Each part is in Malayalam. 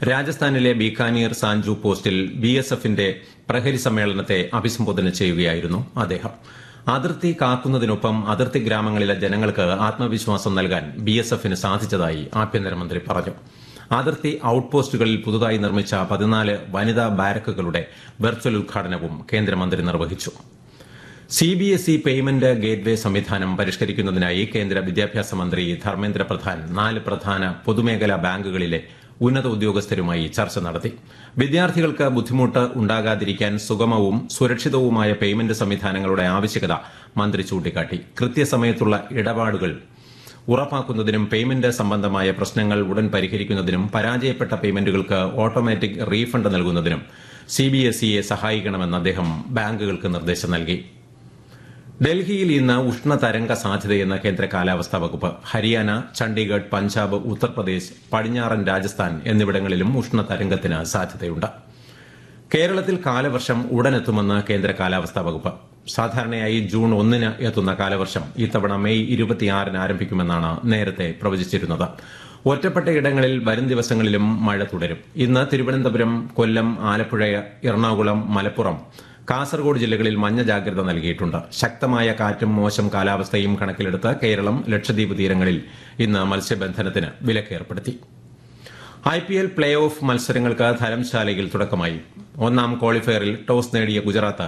രാജസ്ഥാനിലെ ബീക്കാനീർ സാൻജു പോസ്റ്റിൽ ബി എസ് എഫിന്റെ പ്രഹരി സമ്മേളനത്തെ അഭിസംബോധന ചെയ്യുകയായിരുന്നു അദ്ദേഹം അതിർത്തി കാക്കുന്നതിനൊപ്പം അതിർത്തി ഗ്രാമങ്ങളിലെ ജനങ്ങൾക്ക് ആത്മവിശ്വാസം നൽകാൻ ബി എസ് എഫിന് സാധിച്ചതായി ആഭ്യന്തരമന്ത്രി പറഞ്ഞു അതിർത്തി ഔട്ട്പോസ്റ്റുകളിൽ പുതുതായി നിർമ്മിച്ച പതിനാല് വനിതാ ബാരക്കുകളുടെ വെർച്വൽ ഉദ്ഘാടനവും കേന്ദ്രമന്ത്രി നിർവഹിച്ചു C B S E payment gateway സംവിധാനം പരിഷ്കരിക്കുന്നതിനായി കേന്ദ്ര വിദ്യാഭ്യാസ മന്ത്രി ധർമ്മേന്ദ്ര പ്രധാൻ നാല് പ്രധാന പൊതുമേഖലാ ബാങ്കുകളിലെ ഉന്നത ഉദ്യോഗസ്ഥരുമായി ചർച്ച നടത്തി വിദ്യാർത്ഥികൾക്ക് ബുദ്ധിമുട്ട് ഉണ്ടാകാതിരിക്കാൻ സുഗമവും സുരക്ഷിതവുമായ പേയ്മെന്റ് സംവിധാനങ്ങളുടെ ആവശ്യകത മന്ത്രി ചൂണ്ടിക്കാട്ടി കൃത്യസമയത്തുള്ള ഇടപാടുകൾ ഉറപ്പാക്കുന്നതിനും പേയ്മെന്റ് സംബന്ധമായ പ്രശ്നങ്ങൾ ഉടൻ പരിഹരിക്കുന്നതിനും പരാജയപ്പെട്ട പേയ്മെന്റുകൾക്ക് ഓട്ടോമാറ്റിക് റീഫണ്ട് നൽകുന്നതിനും സിബിഎസ്ഇയെ സഹായിക്കണമെന്ന് അദ്ദേഹം ബാങ്കുകൾക്ക് നിർദ്ദേശം നൽകി ഡൽഹിയിൽ ഇന്ന് ഉഷ്ണതരംഗ സാധ്യതയെന്ന് കേന്ദ്ര കാലാവസ്ഥാ വകുപ്പ് ഹരിയാന ചണ്ഡീഗഡ് പഞ്ചാബ് ഉത്തർപ്രദേശ് പടിഞ്ഞാറൻ രാജസ്ഥാൻ എന്നിവിടങ്ങളിലും ഉഷ്ണതരംഗത്തിന് സാധ്യതയുണ്ട് കേരളത്തിൽ കാലവർഷം ഉടനെത്തുമെന്ന് കേന്ദ്ര കാലാവസ്ഥാ വകുപ്പ് സാധാരണയായി ജൂൺ ഒന്നിന് എത്തുന്ന കാലവർഷം ഇത്തവണ മെയ് ഇരുപത്തിയാറിന് ആരംഭിക്കുമെന്നാണ് നേരത്തെ പ്രവചിച്ചിരുന്നത് ഒറ്റപ്പെട്ട ഇടങ്ങളിൽ വരും ദിവസങ്ങളിലും മഴ തുടരും ഇന്ന് തിരുവനന്തപുരം കൊല്ലം ആലപ്പുഴ എറണാകുളം മലപ്പുറം കാസർഗോഡ് ജില്ലകളിൽ മഞ്ഞ ജാഗ്രത നൽകിയിട്ടുണ്ട് ശക്തമായ കാറ്റും മോശം കാലാവസ്ഥയും കണക്കിലെടുത്ത് കേരളം ലക്ഷദ്വീപ് തീരങ്ങളിൽ ഇന്ന് മത്സ്യബന്ധനത്തിന് വിലക്കേർപ്പെടുത്തി I P L play off മത്സരങ്ങൾക്ക് ധരംശാലയിൽ തുടക്കമായി ഒന്നാം ക്വാളിഫയറിൽ ടോസ് നേടിയ ഗുജറാത്ത്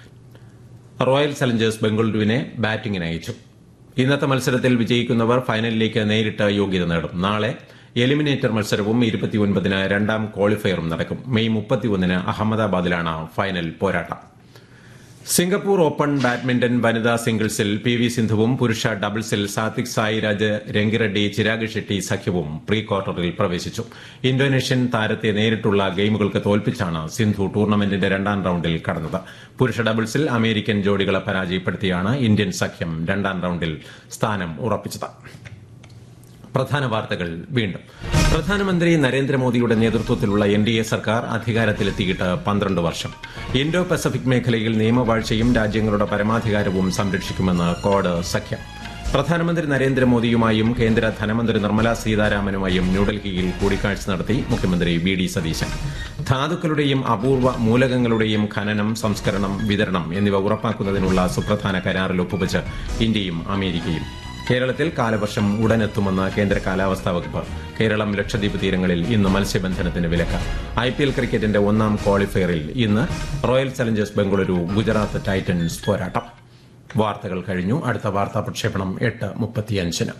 റോയൽ ചലഞ്ചേഴ്സ് ബംഗളൂരുവിനെ ബാറ്റിംഗിന് അയച്ചു ഇന്നത്തെ മത്സരത്തിൽ വിജയിക്കുന്നവർ ഫൈനലിലേക്ക് നേരിട്ട് യോഗ്യത നേടും നാളെ എലിമിനേറ്റർ മത്സരവും ഇരുപത്തിയൊൻപതിന് രണ്ടാം ക്വാളിഫയറും നടക്കും മെയ് മുപ്പത്തിയൊന്നിന് അഹമ്മദാബാദിലാണ് ഫൈനൽ പോരാട്ടം സിംഗപ്പൂർ ഓപ്പൺ ബാഡ്മിന്റൺ വനിതാ സിംഗിൾസിൽ പി വി സിന്ധുവും പുരുഷ ഡബിൾസിൽ സാത്വിക് സായിരാജ് രംഗിറെഡ്ഡി ചിരാഗ് ഷെട്ടി സഖ്യവും പ്രീ ക്വാർട്ടറിൽ പ്രവേശിച്ചു ഇന്തോനേഷ്യൻ താരത്തെ നേരിട്ടുള്ള ഗെയിമുകൾക്ക് തോൽപ്പിച്ചാണ് സിന്ധു ടൂർണമെന്റിന്റെ രണ്ടാം റൌണ്ടിൽ കടന്നത് പുരുഷ ഡബിൾസിൽ അമേരിക്കൻ ജോഡികളെ പരാജയപ്പെടുത്തിയാണ് ഇന്ത്യൻ സഖ്യം രണ്ടാം റൌണ്ടിൽ സ്ഥാനം ഉറപ്പിച്ചത് പ്രധാന വാർത്തകൾ വീണ്ടും പ്രധാനമന്ത്രി നരേന്ദ്രമോദിയുടെ നേതൃത്വത്തിലുള്ള എൻ ഡി എ സർക്കാർ അധികാരത്തിലെത്തിയിട്ട് പന്ത്രണ്ട് വർഷം ഇൻഡോ പസഫിക് മേഖലയിൽ നിയമവാഴ്ചയും രാജ്യങ്ങളുടെ പരമാധികാരവും സംരക്ഷിക്കുമെന്ന് കോഡ് സഖ്യം പ്രധാനമന്ത്രി നരേന്ദ്രമോദിയുമായും കേന്ദ്ര ധനമന്ത്രി നിർമ്മലാ സീതാരാമനുമായും ന്യൂഡൽഹിയിൽ കൂടിക്കാഴ്ച നടത്തി മുഖ്യമന്ത്രി വി ഡി സതീശൻ ധാതുക്കളുടെയും അപൂർവ മൂലകങ്ങളുടെയും ഖനനം സംസ്കരണം വിതരണം എന്നിവ ഉറപ്പാക്കുന്നതിനുള്ള സുപ്രധാന കരാറിൽ ഒപ്പുവച്ച് ഇന്ത്യയും അമേരിക്കയും കേരളത്തിൽ കാലവർഷം ഉടനെത്തുമെന്ന് കേന്ദ്ര കാലാവസ്ഥാ വകുപ്പ് കേരളം ലക്ഷദ്വീപ് തീരങ്ങളിൽ ഇന്ന് മത്സ്യബന്ധനത്തിന് വിലക്ക് ഐ പി എൽ ക്രിക്കറ്റിന്റെ ഒന്നാം ക്വാളിഫയറിൽ ഇന്ന് royal challengers Bengaluru Gujarat titans പോരാട്ടം വാർത്തകൾ കഴിഞ്ഞു അടുത്ത വാർത്താ പ്രക്ഷേപണം എട്ട് മുപ്പത്തിയഞ്ചിന്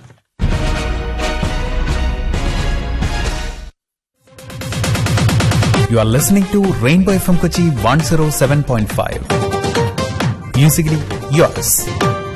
You are listening to Rainbow FM Kochi 107.5. Musically yours.